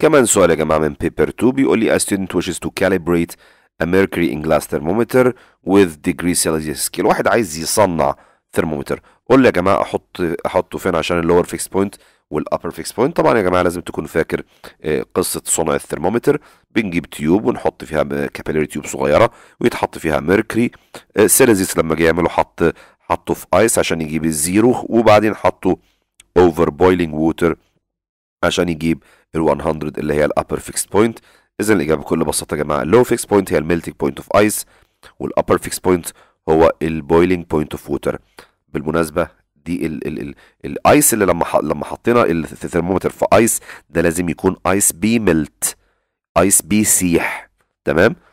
كمان سؤال يا جماعة من بيبر 2 بيقول لي a student wishes to calibrate a mercury in glass thermometer with degree Celsius scale واحد عايز يصنع ثرمومتر قول لي يا جماعة احط احطه فين عشان اللور فيكس بوينت والابر فيكس بوينت طبعا يا جماعة لازم تكون فاكر آه، قصة صنع الثرمومتر بنجيب تيوب ونحط فيها كابيلاري تيوب صغيرة ويتحط فيها ميركوري سيليزيوس لما جه يعمله حط حطه في ايس عشان يجيب الزيرو وبعدين حطه اوفر بويلينج ووتر عشان يجيب ال 100 اللي هي الابر فيكس بوينت اذا الاجابه بكل بساطه يا جماعه اللو فيكس بوينت هي الميلتنج بوينت اوف ايس والابر فيكس بوينت هو البويلينج بوينت اوف ووتر بالمناسبه دي ال ال ال الايس اللي لما ح- لما حطينا الثرمومتر في ايس ده لازم يكون ايس بي ميلت ايس بي سيح تمام